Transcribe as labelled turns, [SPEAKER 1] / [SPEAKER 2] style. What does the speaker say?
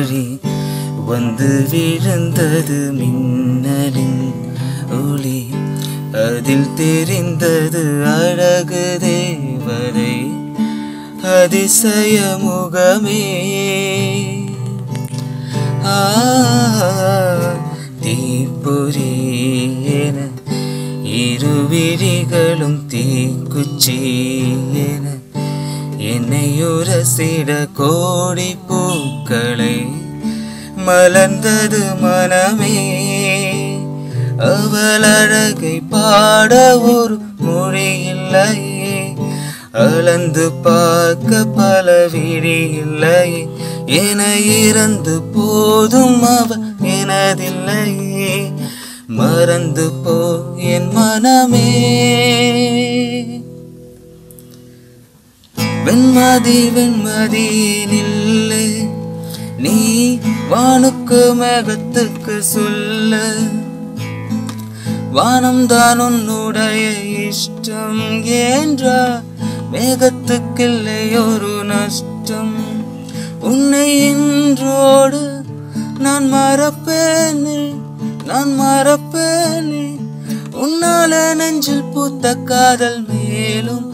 [SPEAKER 1] வழி வந்து விழுந்தது மின்னலின் ஒளி அதில் தெரிந்தது அழகு தேவதை அதிசய முகமே ஆ தீப்பொறி என இருவிழிகளும் தீக்குச்சி என என்னை உரசிட கோடி பூக்களை மலர்ந்தது மனமே அவள் அழகை பாட ஒரு மொழி இல்லையே அளந்து பார்க்க பல விழி இல்லையே என இறந்து போதும் அவ எனதில்லையே மறந்து போ என் மனமே வெண்மதி வெண்மதி நில்லு நீ வானுக்கு மேகத்துக்கு சொல்லு வானம் தான் உன்னுடைய இஷ்டம் என்றா மேகத்துக்கில்லை ஒரு நஷ்டம் உன்னை இன்றோடு நான் மறப்பேனே நான் மறப்பேனே உன்னால நெஞ்சில் பூத்த காதல் மேலும்